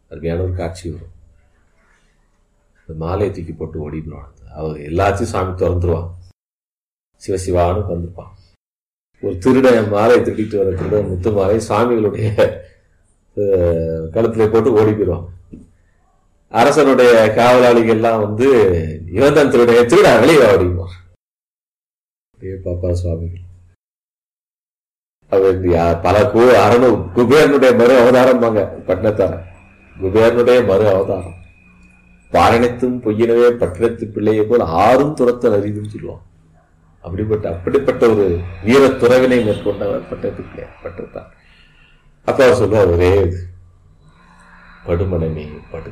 அருமையான ஒரு காட்சி வரும் இந்த மாலையை தூக்கி போட்டு ஓடிடுவான் அவ எல்லாத்தையும் சாமி திறந்துருவான் சிவசிவான்னு வந்திருப்பான் ஒரு திருடன் மாலையை திருடிட்டு வர திருடன் முத்து மாலை சுவாமிகளுடைய அஹ், கழுத்துல போட்டு ஓடி போயிடுவான் அரசனுடைய காவலாளிகள் எல்லாம் வந்து இவன் தான் திருடைய திருடா வெளியே ஓடிடுவான் அப்படியே பாப்பா சுவாமிகள் அவர் யா- பல கு அரணு குபேரனுடைய மறு அவதாரம்பாங்க பட்டினத்தார குபேரனுடைய மறு அவதாரம் பாரணத்தும் பொய்யினவே பட்டினத்து பிள்ளையை போல் ஆறும் துரத்தல் அறிதுன்னு சொல்லுவான் அப்படிப்பட்ட அப்படிப்பட்ட ஒரு வீர துறவினை மேற்கொண்டவர் பட்டத்து பிள்ளை பட்டத்தார் அப்ப அவர் சொல்லுவார் ஒரே இது படுமனமே படு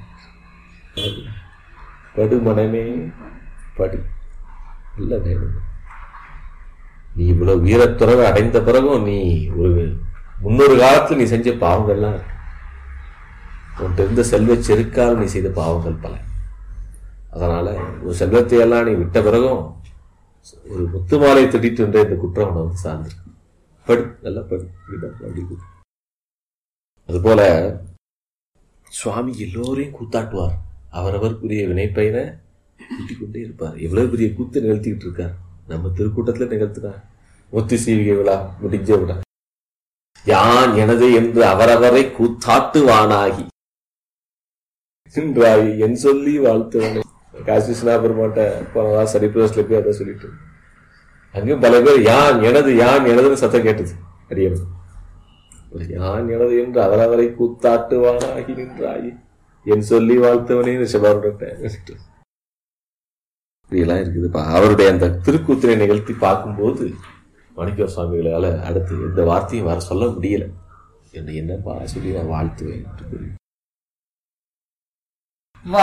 படுமனமே படு இல்ல வேணும் நீ இவ்வளவு வீரத்துறவை அடைந்த பிறகும் நீ ஒரு முன்னொரு காலத்துல நீ செஞ்ச பாவங்கள்லாம் இருக்கு உன்கிட்ட இருந்த செல்வ செருக்கால் நீ செய்த பாவங்கள் பல அதனால ஒரு செல்வத்தை எல்லாம் நீ விட்ட பிறகும் ஒரு முத்து மாலை திட்டிட்டு என்ற இந்த குற்றம் உன்னை வந்து சார்ந்திருக்கு படு நல்லா படு இப்படிதான் அப்படி கூப்பிடு. அதுபோல சுவாமி எல்லோரையும் கூத்தாட்டுவார் அவரவருக்குரிய வினைப்பயனை கூட்டிக் கொண்டே இருப்பார் எவ்வளவு பெரிய கூத்து நிகழ்த்திக்கிட்டு இருக்கார் நம்ம திருக்கூட்டத்துல நிகழ்த்தினார் முத்து சீவிகை விழா முடிஞ்ச விழா யான் எனது என்று அவரவரை கூத்தாட்டுவானாகி என்றாய் என் சொல்லி வாழ்த்துவனை காசி பெருமாட்ட போனதா சரிப்பிரஸ்ல போய் அதை சொல்லிட்டு அங்கேயும் பல பேர் யான் எனது யான் எனதுன்னு சத்தம் கேட்டது அடியவன் யான் எனது என்று அவரவரை கூத்தாட்டுவானாகி நின்றாய் என் சொல்லி வாழ்த்தவனே சிவருடன் இப்படியெல்லாம் இருக்குதுப்பா அவருடைய அந்த திருக்கூத்திரை நிகழ்த்தி பார்க்கும்போது மாணிக்க சுவாமிகளால அடுத்து எந்த வார்த்தையும் வர சொல்ல முடியல என்ன என்னப்பா சொல்லி நான் வாழ்த்துவேன் என்று கூறி